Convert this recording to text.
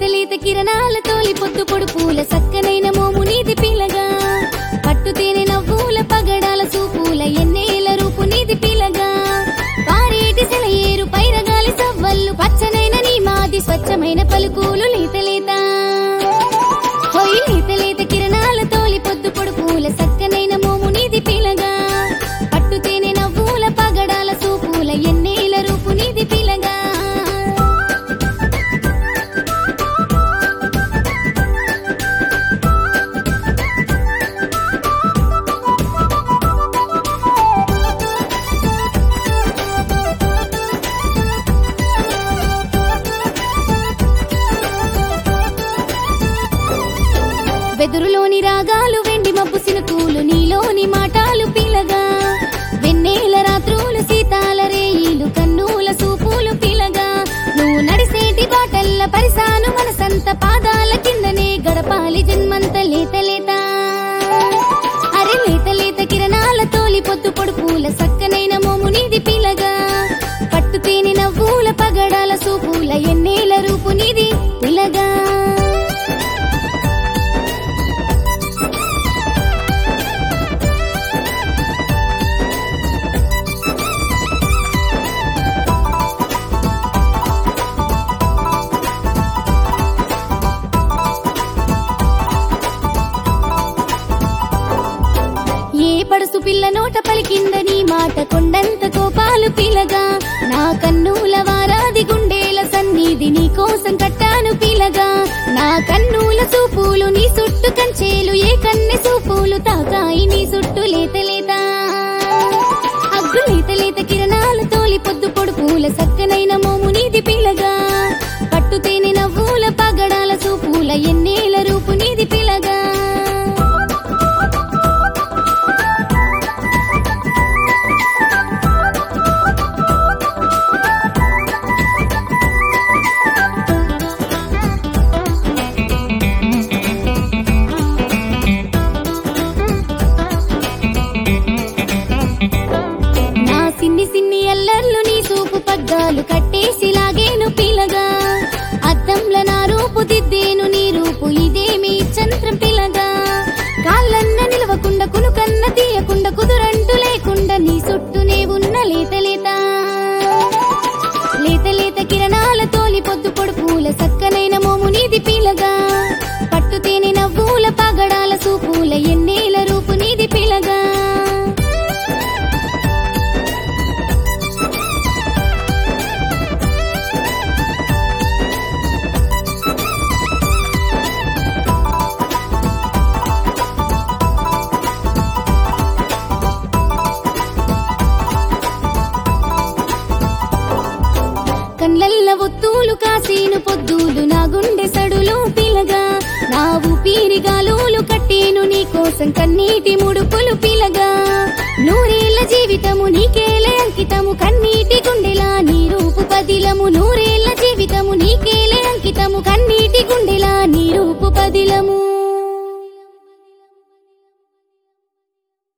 లేత లేత కిరణాల తోలి పొద్దు పొడుపుల సక్కనైన మోము నీది పిల్లగా పట్టు తేనె నవ్వుల పగడాల చూపుల ఎన్నేల రూపు నీది పిల్లగా పారేటి సెలయేరు పైరగాలి సవ్వళ్ళు పచ్చనైన నీ మాది స్వచ్ఛమైన పలుకులు లేత లేత హోయ్ లేత లేత కిరణాల తోలి పొద్దు పొడుపుల సక్కనైన మోము నీది పిల్లగా పట్టు తేనె నవ్వుల పగడాల చూపుల ఎన్నేల రూపు నీది పిల్లగా వెదురులోని రాగాలు వెండి మబ్బు సినుకులు నీలోని మాటాలు పిలగా వెన్నెల రాత్రులు సీతాల రేయిలు కన్నుల సూపులు పిలగా నువ్వు నడిసేటి బాటల్ల పరిసాను మనసంత పాదాల కిందనే గడపాలి జన్మంత లేత లేత అరే లేత లేత కిరణాల తోలి పొద్దు పొడుపుల సక్కనైన మోము నీది పిలగా పట్టు తేనె నవ్వుల పగడాల సూపుల ఎన్నేల రూపు నీది పిలగా ఏ పడుసు పిల్ల నోట పలికిందని మాట కొండంత కోపాలు పిలగా నా కన్నుల వారాది గుండేల సన్నిధి నీ కోసం కట్టాను పిలగా నా కన్నుల చూపులు నీ చుట్టు కంచేలు ఏ కన్నె చూపులు తాకాయి నీ చుట్టు లేత లేత అగ్గు లేత లేత కిరణాల తోలి పొద్దు పొడుపుల సక్కనైన మోము నీది పిలగా పట్టు తేనె నవ్వుల పగడాల చూపుల ఎన్నేల రూపు నీది పిలగా నా సిన్ని సిన్ని ఎల్లర్లు నీ చూపు పగ్గాలు కట్టేసి లాగేను పిలగా అద్దంల నా రూపు దిద్దేను నీ రూపు ఇదేమి చంత్రం పిలగా కాళ్ళన్న నిలవకుండా కునుకన్న తీయకుండా కుదురంటూ లేకుండా నీ చుట్టూనే ఉన్న లేత లేత లేత లేత కిరణాల తోలి పొద్దు పొడుపుల సక్కనైన మోము నీది పిలగా పట్టు తేనె నవ్వుల పగడాల సూపుల ఎన్నేల రూపు నీది పిలగా కండ్లల్ల ఒత్తులు కాసేను పొద్దులు నా గుండె సడులు పిలగా నా ఊపిరి గాలులు కట్టేను నీ కోసం కన్నీటి ముడుపులు పిలగా